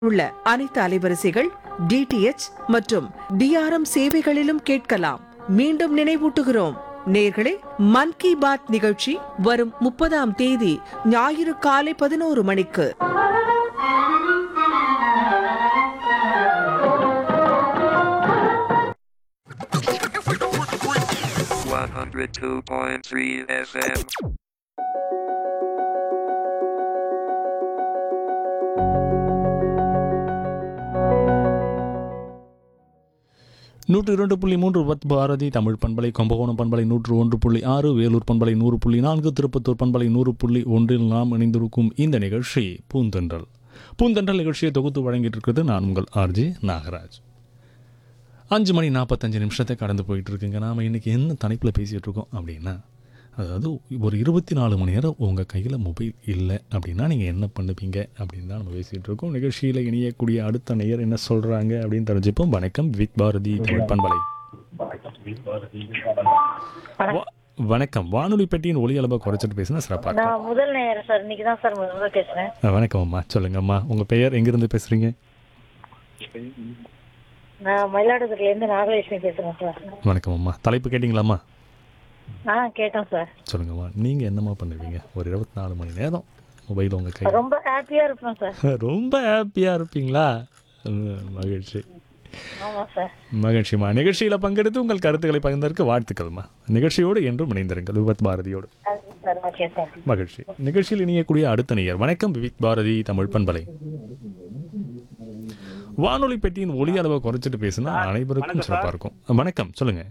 உள்ள அனைத்து அலைவரிசைகள் டிடிஎச் மற்றும் டிஆர்எம் சேவைகளிலும் கேட்கலாம் மீண்டும் நினைவூட்டுகிறோம் நேர்களே மன் கி பாத் நிகழ்ச்சி வரும் முப்பதாம் தேதி ஞாயிறு காலை பதினோரு மணிக்கு one hundred two point three FM. நூற்று இரண்டு புள்ளி மூன்று பத் பாரதி தமிழ் பண்பலை கும்பகோணம் பண்பலை நூற்று ஒன்று புள்ளி ஆறு வேலூர் பண்பலை நூறு புள்ளி நான்கு திருப்பத்தூர் பண்பலை நூறு புள்ளி ஒன்றில் நாம் இணைந்திருக்கும் இந்த நிகழ்ச்சி பூந்தென்றல் பூந்தென்றல் நிகழ்ச்சியை தொகுத்து வழங்கிட்டு இருக்கிறது நான் உங்கள் ஆர்ஜே நாகராஜ் அஞ்சு மணி நாற்பத்தஞ்சு நிமிஷத்தை கடந்து போயிட்டு இருக்குங்க நாம் இன்றைக்கி என்ன தலைப்பில் பேசிகிட்டு இருக்கோம் அப்படின்னா அதாவது ஒரு இருபத்தி நாலு மணி நேரம் உங்கள் கையில் மொபைல் இல்லை அப்படின்னா நீங்கள் என்ன பண்ணுவீங்க அப்படின்னு தான் நம்ம பேசிகிட்டு இருக்கோம் நிகழ்ச்சியில் இணையக்கூடிய அடுத்த நேயர் என்ன சொல்கிறாங்க அப்படின்னு தெரிஞ்சுப்போம் வணக்கம் வித் பாரதி தமிழ் பண்பலை வ- வணக்கம் வானொலி பெட்டியின் ஒலி அளவை குறைச்சிட்டு பேசுனா சிறப்பாக நான் முதல் நேரம் சார் இன்னைக்கு தான் சார் முதல்ல பேசுறேன் இருக்கும் வணக்கம் அம்மா சொல்லுங்கம்மா உங்கள் பெயர் எங்கேருந்து பேசுகிறீங்க நான் மயிலாடுதுறையில இருந்து நாகலட்சுமி பேசுறேன் சார் வணக்கம் அம்மா தலைப்பு கேட்டிங்களாம்மா ஆ கேட்டேன் சார் சொல்லுங்கம்மா நீங்கள் என்னம்மா பண்ணுவீங்க ஒரு இருபத்தி நாலு மணி நேரம் மொபைல் உங்கள் கை ரொம்ப ஹாப்பியா இருப்பேன் சார் ரொம்ப ஹாப்பியாக இருப்பீங்களா உம், மகிழ்ச்சி ஆமா சார் மகிழ்ச்சிம்மா நிகழ்ச்சியில் பங்கெடுத்து உங்கள் கருத்துக்களை பகிர்ந்ததற்கு வாழ்த்துக்கள்மா நிகழ்ச்சியோடு என்றும் இணைந்திருங்கள் விபத் பாரதியோடு தேங்க்யூ சார் ஓகே சார் மகிழ்ச்சி நிகழ்ச்சியில் இணையக்கூடிய அடுத்த நேயர் வணக்கம் விவித் பாரதி தமிழ் பண்பலை வானொலி பெட்டியின் ஒலி அளவை குறைச்சிட்டு பேசினா அனைவருக்கும் சிறப்பாக இருக்கும் வணக்கம் சொல்லுங்க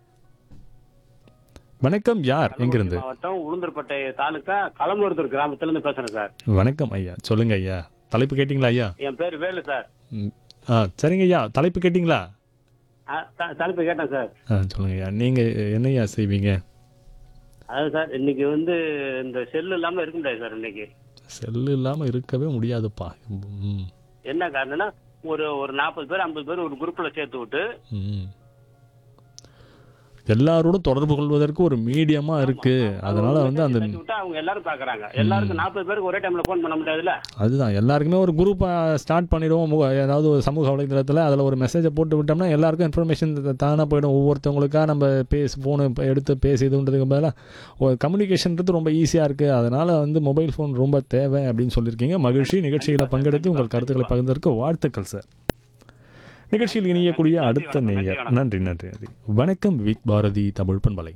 வணக்கம் யார் எங்கிருந்து மாவட்டம் உளுந்தூர்பேட்டை தாலுக்கா களமருத்தூர் கிராமத்துல இருந்து பேசுறேன் சார் வணக்கம் ஐயா சொல்லுங்க ஐயா தலைப்பு கேட்டிங்களா ஐயா என் பேர் வேலு சார் ம், ஆ சரிங்க ஐயா தலைப்பு கேட்டிங்களா ஆ, த- தலைப்பு கேட்டேன் சார் ஆ சொல்லுங்க ஐயா நீங்கள் என்னய்யா செய்வீங்க அதாவது சார் இன்னைக்கு வந்து இந்த செல்லு இல்லாம இருக்க முடியாது சார் இன்னைக்கு செல்லு இல்லாமல் இருக்கவே முடியாதுப்பா ம் என்ன காரணம்னா ஒரு ஒரு நாற்பது பேர் ஐம்பது பேர் ஒரு குரூப்ல சேர்த்து விட்டு ம். எல்லாரோடும் தொடர்பு கொள்வதற்கு ஒரு மீடியமா இருக்கு அதனால வந்து அந்த சேர்த்து விட்டு அவங்க எல்லாரும் பாக்குறாங்க எல்லாருக்கும் நாற்பது பேருக்கு ஒரே டைம்ல ஃபோன் பண்ண முடியாதுல்ல அதுதான் எல்லாருக்குமே ஒரு குரூப்பை ஸ்டார்ட் பண்ணிடுவோம் மு- ஏதாவது ஒரு சமூக வலைதளத்தில் அதில் ஒரு மெசேஜை போட்டு விட்டோம்னா எல்லாருக்கும் இன்ஃபர்மேஷன் தானாக போயிடும் ஒவ்வொருத்தவங்களுக்கா நம்ம பேசி ஃபோனு எடுத்து பேசி இதுன்றதுக்கு பதிலாக ஒரு கம்யூனிகேஷன்றது ரொம்ப ஈஸியாக இருக்குது அதனால் வந்து மொபைல் ஃபோன் ரொம்ப தேவை அப்படின்னு சொல்லியிருக்கீங்க மகிழ்ச்சி நிகழ்ச்சியில் பங்கெடுத்து உங்கள் கருத்துக்களை பகிர்ந்ததற்கு வாழ்த்துக்கள் சார் நிகழ்ச்சியில் இணையக்கூடிய அடுத்த நேயர் நன்றி நன்றி நன்றி வணக்கம் வித் பாரதி தமிழ் பண்பலை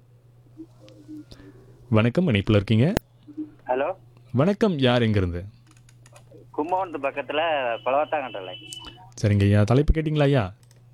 வணக்கம் இணைப்பில் இருக்கீங்க ஹலோ வணக்கம் யார் எங்கிருந்து கும்பகோணத்து பக்கத்தில் பழவத்தாங்கண்டலை சரிங்க ஐயா தலைப்பு கேட்டிங்களா ஐயா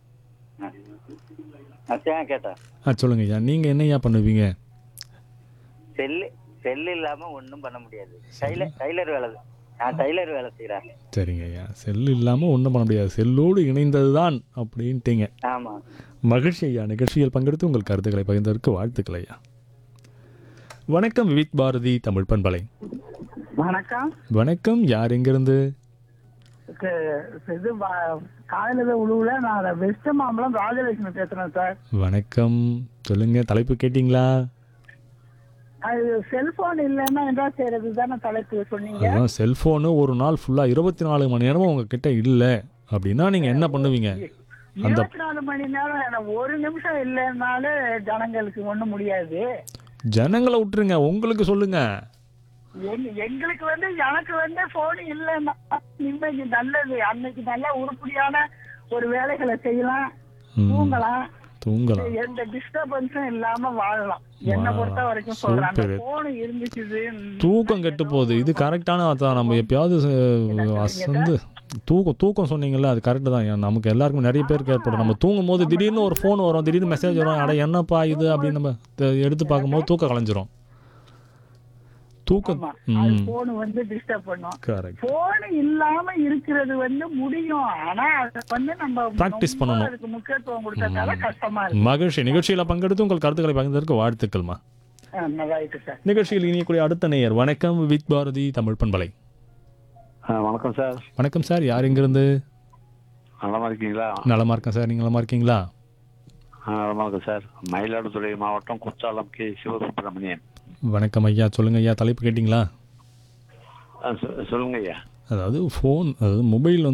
அதான் கேட்டேன் ஆ சொல்லுங்க ஐயா நீங்கள் என்ன ஐயா பண்ணுவீங்க செல்லு செல்லு இல்லாமல் ஒன்றும் பண்ண முடியாது டைலர் டைலர் வேலை நான் டைலர் வேலை செய்கிறேன் சரிங்க ஐயா செல் இல்லாமல் ஒன்றும் பண்ண முடியாது செல்லோடு இணைந்தது தான் அப்படின்ட்டீங்க ஆமாம் மகிழ்ச்சி ஐயா நிகழ்ச்சியில் பங்கெடுத்து உங்கள் கருத்துக்களை பகிர்ந்ததற்கு வாழ்த்துக்கள் ஐயா வணக்கம் விவிக் பாரதி தமிழ் பண்பலை வணக்கம் வணக்கம் யார் எங்கிருந்து கு- இது வ- காலையில உழுவுல நான் வெஸ்ட் மாம்பலம் ராஜலட்சுமி பேசுறேன் சார் வணக்கம் சொல்லுங்க தலைப்பு கேட்டிங்களா அது செல்போன் இல்லைன்னா என்ன செய்யறது தானே தலைப்பு சொன்னீங்க அதான் செல்ஃபோனு ஒரு நாள் ஃபுல்லாக இருபத்தி நாலு மணி நேரமும் உங்ககிட்ட இல்லை அப்படின்னா நீங்கள் என்ன பண்ணுவீங்க அந்த இருபத்தி நாலு மணி நேரம் எனக்கு ஒரு நிமிஷம் இல்லைன்னாலே ஜனங்களுக்கு ஒண்ணும் முடியாது ஜனங்களை விட்டுருங்க உங்களுக்கு சொல்லுங்க எங்க- எங்களுக்கு வந்து எனக்கு வந்து போன் இல்லைன்னா இன்னைக்கு நல்லது அன்னைக்கு நல்ல உருப்படியான ஒரு வேலைகளை செய்யலாம் ம், தூங்கலாம் தூங்கலாம் எந்த டிஸ்டர்பன்ஸும் இல்லாம வாழலாம் என்ன பொறுத்த வரைக்கும் சூப்பர். சொல்றேன் அந்த போன் இருந்துச்சு தூக்கம் கெட்டு போகுது இது கரெக்டான அதான் நம்ம எப்பயாவது அஹ், அசந்து தூக்கம் தூக்கம் சொன்னீங்கல்ல அது கரெக்டு தான் ஏன் நமக்கு எல்லாருக்கும் நிறைய பேருக்கு ஏற்படும் நம்ம தூங்கும் போது திடீர்னு ஒரு ஃபோன் வரும் திடீர்னு மெசேஜ் வரும் அட என்னப்பா இது அப்படின்னு நம்ம த- எடுத்து பார்க்கும்போது தூக்கம் கலைஞ்சிரும் தூக்கம் ம் போன் வந்து டிஸ்டர்ப் பண்ணும் கரெக்ட் போன் இல்லாம இருக்கிறது வந்து முடியும் ஆனா அது வந்து நம்ம Practice ரொம்ப பண்ணணும். அதுக்கு முக்கியத்துவம் கொடுத்ததால கஷ்டமா இருக்கு மகிழ்ச்சி நிகழ்ச்சியில் பங்கெடுத்து உங்கள் கருத்துக்களை பகிர்ந்ததற்கு வாழ்த்துக்கள்மா ஆ, நல்லா இருக்கு சார் நிகழ்ச்சியில் இனியக்கூடிய அடுத்த நேயர் வணக்கம் வித் பாரதி தமிழ் பண்பலை வணக்கம் சார் வணக்கம் சார் யார் எங்கிருந்து நலமா இருக்கீங்களா நலமா இருக்கேன் சார் நீங்கள் நலமா இருக்கீங்களா ஆ, நலமா இருக்கேன் சார் மயிலாடுதுறை மாவட்டம் குற்றாலம் கே சிவசுப்பிரமணியன் வணக்கம் ஐயா சொல்லுங்க ஐயா தலைப்பு கேட்டிங்களா ஆ, சொ- சொல்லுங்க ஐயா அதாவது ஃபோன் அதாவது மொபைல் வந்து